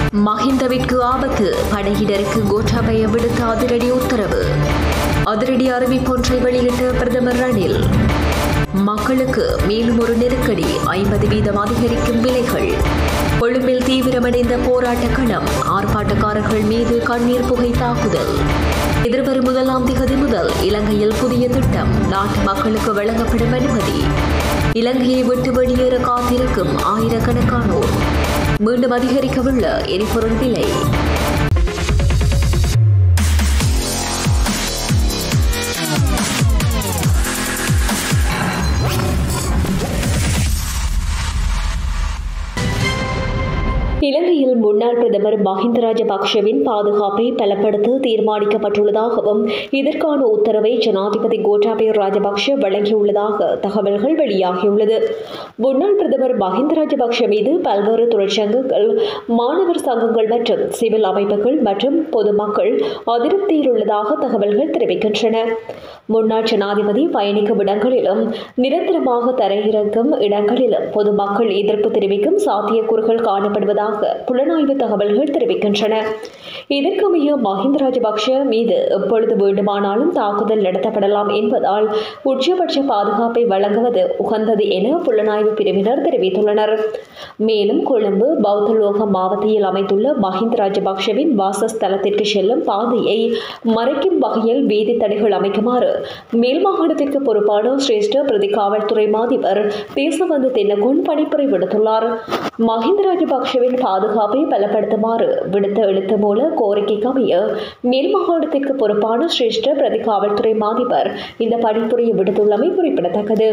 மஹிந்தவிற்கு ஆபத்து படையினருக்கு கோட்டாபய விடுத்த அதிரடி உத்தரவு அதிரடி அறிவிப்பொன்றை வெளியிட்ட பிரதமர் ரணில் மக்களுக்கு மேலும் ஒரு நெருக்கடி ஐம்பது வீதம் அதிகரிக்கும் விலைகள் கொழும்பில் தீவிரமடைந்த போராட்ட களம் ஆர்ப்பாட்டக்காரர்கள் மீது கண்ணீர் புகை தாக்குதல் எதிர்வரும் முதலாம் திகதி முதல் இலங்கையில் புதிய திட்டம் நாட்டு மக்களுக்கு வழங்கப்படும் அனுமதி இலங்கையை விட்டு வெளியேற காத்திருக்கும் ஆயிரக்கணக்கானோர் மீண்டும் அதிகரிக்கவுள்ள எரிபொருள் விலை இலங்கையில் முன்னாள் பிரதமர் மஹிந்த ராஜபக்ஷவின் பாதுகாப்பை பலப்படுத்த தீர்மானிக்கப்பட்டுள்ளதாகவும் இதற்கான உத்தரவை ஜனாதிபதி கோட்டாபய ராஜபக்ஷ வழங்கியுள்ளதாக தகவல்கள் வெளியாகியுள்ளது முன்னாள் பிரதமர் மஹிந்த ராஜபக்ஷ மீது பல்வேறு தொழிற்சங்கங்கள் மாணவர் சங்கங்கள் மற்றும் சிவில் அமைப்புகள் மற்றும் பொதுமக்கள் அதிருப்தியில் உள்ளதாக தகவல்கள் தெரிவிக்கின்றன முன்னாள் ஜனாதிபதி பயணிக்கும் இடங்களிலும் நிரந்தரமாக தரையிறங்கும் இடங்களிலும் பொதுமக்கள் எதிர்ப்பு தெரிவிக்கும் சாத்தியக்கூறுகள் காணப்படுவதாக புலனாய்வு தகவல்கள் தெரிவிக்கின்றன இதற்கமைய மஹிந்த ராஜபக்ஷ மீது எப்பொழுது வேண்டுமானாலும் தாக்குதல் நடத்தப்படலாம் என்பதால் உச்சபட்ச பாதுகாப்பை வழங்குவது உகந்தது என புலனாய்வு பிரிவினர் தெரிவித்துள்ளனர் மேலும் கொழும்பு பௌத்தலோகம் மாவட்டத்தில் அமைந்துள்ள மஹிந்த ராஜபக்ஷவின் வாசஸ்தலத்திற்கு செல்லும் பாதையை மறைக்கும் வகையில் வீதி தடைகள் அமைக்குமாறு மேல் மாகாணத்திற்கு பொறுப்பான சிரேஷ்ட பிரதி காவல்துறை மாதிபர் தேசபந்து தென்னகோன் பணிப்புரை விடுத்துள்ளார் மஹிந்த ராஜபக்ஷவின் பாதுகாப்பை பலப்படுத்துமாறு விடுத்த எழுத்து மூல கோரிக்கைக்கு அமைய மேல் மாகாணத்திற்கு பொறுப்பான சிரேஷ்ட பிரதி காவல்துறை மாதிபர் இந்த பணிப்புரையை விடுத்துள்ளமை குறிப்பிடத்தக்கது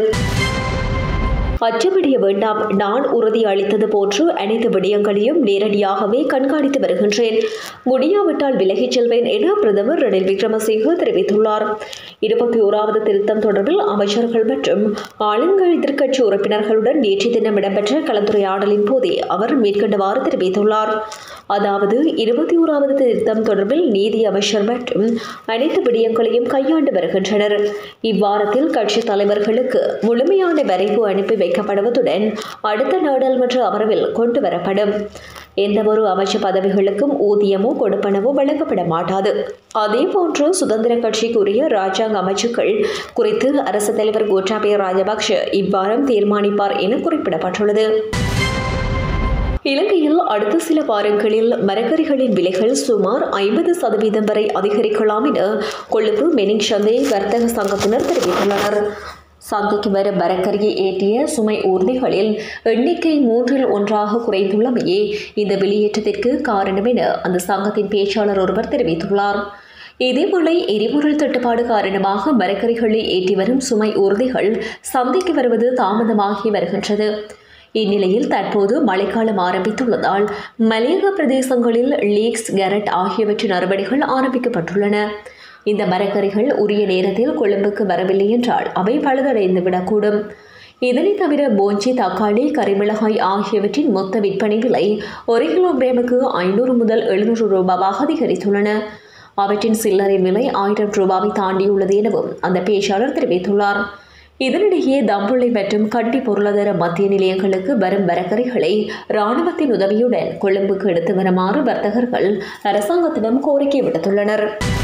அச்சமடைய வேண்டாம் நான் உறுதி அளித்தது போன்று அனைத்து விடயங்களையும் நேரடியாகவே கண்காணித்து வருகின்றேன் முடியாவிட்டால் விலகிச் செல்வேன் என பிரதமர் ரணில் விக்ரமசிங்க தெரிவித்துள்ளார் இருபத்தி ஓராவது திருத்தம் தொடர்பில் அமைச்சர்கள் மற்றும் ஆளுங்கள் எதிர்க்கட்சி உறுப்பினர்களுடன் நேற்று தினம் இடம்பெற்ற கலந்துரையாடலின் போதே அவர் மேற்கண்டவாறு தெரிவித்துள்ளார் அதாவது இருபத்தி ஓராவது திருத்தம் தொடர்பில் நீதி அமைச்சர் மற்றும் அனைத்து விடயங்களையும் கையாண்டு வருகின்றனர் இவ்வாரத்தில் கட்சி தலைவர்களுக்கு முழுமையான வரைவு அனுப்பி வைக்கப்படுவதுடன் அடுத்த நாடாளுமன்ற அமர்வில் கொண்டு வரப்படும் எந்தவொரு அமைச்சு பதவிகளுக்கும் ஊதியமோ கொடுப்பனவோ வழங்கப்பட மாட்டாது அதேபோன்று சுதந்திர கட்சிக்குரிய ராஜாங்க அமைச்சுக்கள் குறித்து அரசு தலைவர் கோட்டாபய ராஜபக்ஷ இவ்வாரம் தீர்மானிப்பார் என குறிப்பிடப்பட்டுள்ளது இலங்கையில் அடுத்த சில வாரங்களில் மரக்கறிகளின் விலைகள் சுமார் ஐம்பது சதவீதம் வரை அதிகரிக்கலாம் என கொழும்பு மெனிங் சந்தை வர்த்தக சங்கத்தினர் தெரிவித்துள்ளனர் சந்தைக்கு வரும் மரக்கரியை ஏற்றிய சுமை ஊர்திகளில் எண்ணிக்கை மூன்றில் ஒன்றாக குறைந்துள்ளமையே இந்த வெளியேற்றத்திற்கு காரணம் என அந்த சங்கத்தின் பேச்சாளர் ஒருவர் தெரிவித்துள்ளார் இதேவேளை எரிபொருள் தட்டுப்பாடு காரணமாக மரக்கறிகளை ஏற்றி வரும் சுமை ஊர்திகள் சந்தைக்கு வருவது தாமதமாகி வருகின்றது இந்நிலையில் தற்போது மழைக்காலம் ஆரம்பித்துள்ளதால் மலையக பிரதேசங்களில் லீக்ஸ் கேரட் ஆகியவற்றின் அறுவடைகள் ஆரம்பிக்கப்பட்டுள்ளன இந்த மரக்கறிகள் உரிய நேரத்தில் கொழும்புக்கு வரவில்லை என்றால் அவை பழுதடைந்து விடக்கூடும் இதனை தவிர போஞ்சி தக்காளி கரிமிளகாய் ஆகியவற்றின் மொத்த விற்பனை விலை ஒரு கிலோகிராமுக்கு ஐநூறு முதல் எழுநூறு ரூபாவாக அதிகரித்துள்ளன அவற்றின் சில்லறை விலை ஆயிரம் ரூபாவை தாண்டியுள்ளது எனவும் அந்த பேச்சாளர் தெரிவித்துள்ளார் இதனிடையே தம்புள்ளை மற்றும் கண்டி பொருளாதார மத்திய நிலையங்களுக்கு வரும் மரக்கறிகளை இராணுவத்தின் உதவியுடன் கொழும்புக்கு எடுத்து வருமாறு வர்த்தகர்கள் அரசாங்கத்திடம் கோரிக்கை விடுத்துள்ளனர்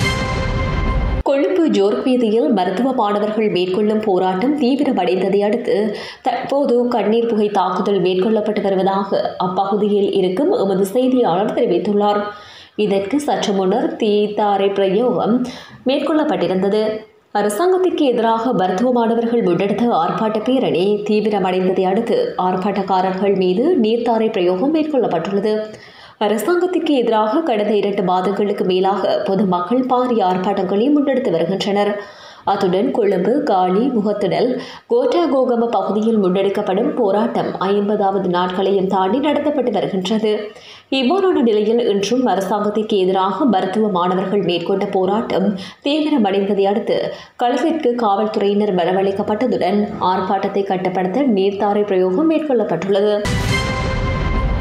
கொழும்பு ஜோர்க் வீதியில் மருத்துவ மாணவர்கள் மேற்கொள்ளும் போராட்டம் தீவிரமடைந்ததை அடுத்து தற்போது கண்ணீர் புகை தாக்குதல் மேற்கொள்ளப்பட்டு வருவதாக அப்பகுதியில் இருக்கும் எமது செய்தியாளர் தெரிவித்துள்ளார் இதற்கு சற்று முன்னர் தீத்தாரை பிரயோகம் மேற்கொள்ளப்பட்டிருந்தது அரசாங்கத்திற்கு எதிராக மருத்துவ மாணவர்கள் முன்னெடுத்த ஆர்ப்பாட்ட பேரணி தீவிரமடைந்ததை அடுத்து ஆர்ப்பாட்டக்காரர்கள் மீது நீர்த்தாரை பிரயோகம் மேற்கொள்ளப்பட்டுள்ளது அரசாங்கத்திற்கு எதிராக கடந்த இரண்டு மாதங்களுக்கு மேலாக பொதுமக்கள் பாரிய ஆர்ப்பாட்டங்களை முன்னெடுத்து வருகின்றனர் அத்துடன் கொழும்பு காலி முகத்திடல் கோட்டாகோகம பகுதியில் முன்னெடுக்கப்படும் போராட்டம் ஐம்பதாவது நாட்களையும் தாண்டி நடத்தப்பட்டு வருகின்றது இவ்வாறான நிலையில் இன்றும் அரசாங்கத்திற்கு எதிராக மருத்துவ மாணவர்கள் மேற்கொண்ட போராட்டம் தீவிரமடைந்ததை அடுத்து களத்திற்கு காவல்துறையினர் வரவழைக்கப்பட்டதுடன் ஆர்ப்பாட்டத்தை கட்டுப்படுத்த நீர்த்தாரை பிரயோகம் மேற்கொள்ளப்பட்டுள்ளது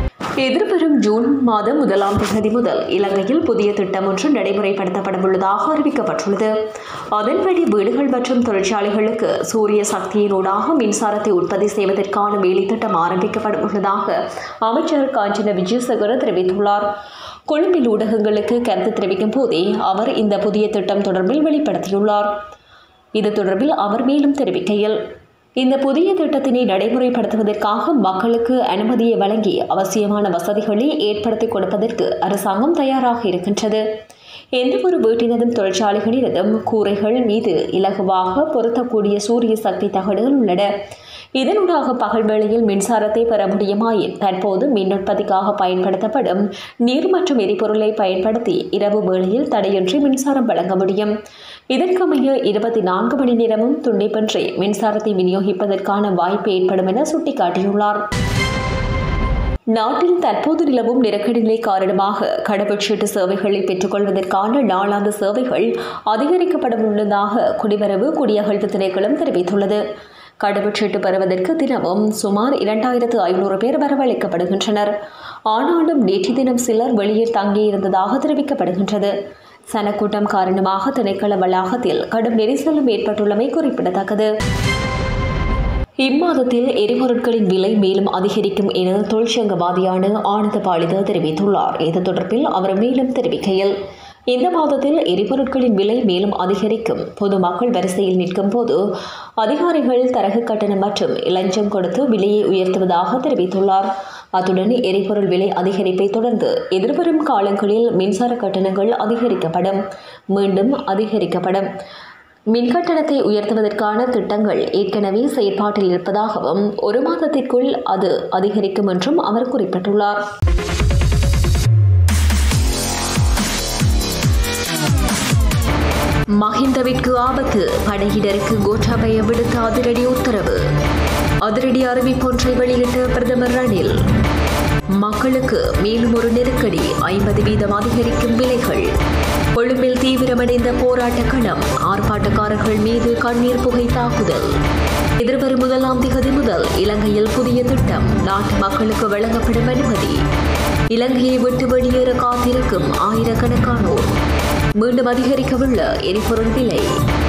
எதிர்வரும் ஜூன் மாதம் முதலாம் தேதி முதல் இலங்கையில் புதிய திட்டம் ஒன்று நடைமுறைப்படுத்தப்பட உள்ளதாக அறிவிக்கப்பட்டுள்ளது அதன்படி வீடுகள் மற்றும் தொழிற்சாலைகளுக்கு சூரிய சக்தியினூடாக மின்சாரத்தை உற்பத்தி செய்வதற்கான வேலை திட்டம் ஆரம்பிக்கப்பட உள்ளதாக அமைச்சர் காஞ்சன விஜயசேகர தெரிவித்துள்ளார் கொழும்பில் ஊடகங்களுக்கு கருத்து தெரிவிக்கும் போதே அவர் இந்த புதிய திட்டம் தொடர்பில் வெளிப்படுத்தியுள்ளார் இது தொடர்பில் அவர் மேலும் தெரிவிக்கையில் இந்த புதிய திட்டத்தினை நடைமுறைப்படுத்துவதற்காக மக்களுக்கு அனுமதியை வழங்கி அவசியமான வசதிகளை ஏற்படுத்தி கொடுப்பதற்கு அரசாங்கம் தயாராக இருக்கின்றது எந்த ஒரு வீட்டினதும் தொழிற்சாலைகளினதும் கூரைகள் மீது இலகுவாக பொருத்தக்கூடிய சூரிய சக்தி தகடுகள் உள்ளன இதனூடாக பகல் வேளையில் மின்சாரத்தை பெற முடியுமாயின் தற்போது மின் உற்பத்திக்காக பயன்படுத்தப்படும் நீர் மற்றும் எரிபொருளை பயன்படுத்தி இரவு வேளையில் தடையின்றி மின்சாரம் வழங்க முடியும் இதற்கமைய இருபத்தி நான்கு மணி நேரமும் துண்டிப்பின்றி மின்சாரத்தை விநியோகிப்பதற்கான வாய்ப்பு ஏற்படும் என சுட்டிக்காட்டியுள்ளார் நாட்டில் தற்போது நிலவும் நெருக்கடி நிலை காரணமாக கடவுச்சீட்டு சேவைகளை பெற்றுக்கொள்வதற்கான நாளாந்த சேவைகள் அதிகரிக்கப்பட உள்ளதாக குடிவரவு குடியகழ்வு திணைக்களம் தெரிவித்துள்ளது கடவுச்சீட்டு பெறுவதற்கு தினமும் சுமார் இரண்டாயிரத்து ஐநூறு பேர் வரவழைக்கப்படுகின்றனர் ஆனாலும் நேற்று தினம் சிலர் வெளியில் தங்கியிருந்ததாக தெரிவிக்கப்படுகின்றது சனக்கூட்டம் காரணமாக திணைக்கள வளாகத்தில் கடும் நெரிசலும் ஏற்பட்டுள்ளமை குறிப்பிடத்தக்கது இம்மாதத்தில் எரிபொருட்களின் விலை மேலும் அதிகரிக்கும் என தொழிற்சங்கவாதியான ஆனந்த பாலித தெரிவித்துள்ளார் இது தொடர்பில் அவர் மேலும் தெரிவிக்கையில் இந்த மாதத்தில் எரிபொருட்களின் விலை மேலும் அதிகரிக்கும் பொதுமக்கள் வரிசையில் நிற்கும் போது அதிகாரிகள் தரகு கட்டணம் மற்றும் இலஞ்சம் கொடுத்து விலையை உயர்த்துவதாக தெரிவித்துள்ளார் அத்துடன் எரிபொருள் விலை அதிகரிப்பை தொடர்ந்து எதிர்வரும் காலங்களில் மின்சார கட்டணங்கள் அதிகரிக்கப்படும் மீண்டும் அதிகரிக்கப்படும் மின்கட்டணத்தை உயர்த்துவதற்கான திட்டங்கள் ஏற்கனவே செயற்பாட்டில் இருப்பதாகவும் ஒரு மாதத்திற்குள் அது அதிகரிக்கும் என்றும் அவர் குறிப்பிட்டுள்ளார் மஹிந்தவிற்கு ஆபத்து படையினருக்கு கோட்டாபய விடுத்த அதிரடி உத்தரவு அதிரடி அறிவிப்பொன்றை வெளியிட்ட பிரதமர் ரணில் மக்களுக்கு மேலும் ஒரு நெருக்கடி ஐம்பது வீதம் அதிகரிக்கும் விலைகள் கொழும்பில் தீவிரமடைந்த போராட்ட களம் ஆர்ப்பாட்டக்காரர்கள் மீது கண்ணீர் புகை தாக்குதல் எதிர்வரும் முதலாம் திகதி முதல் இலங்கையில் புதிய திட்டம் நாட்டு மக்களுக்கு வழங்கப்படும் அனுமதி இலங்கையை விட்டு வெளியேற காத்திருக்கும் ஆயிரக்கணக்கானோர் மீண்டும் அதிகரிக்கவுள்ள எரிபொருள் விலை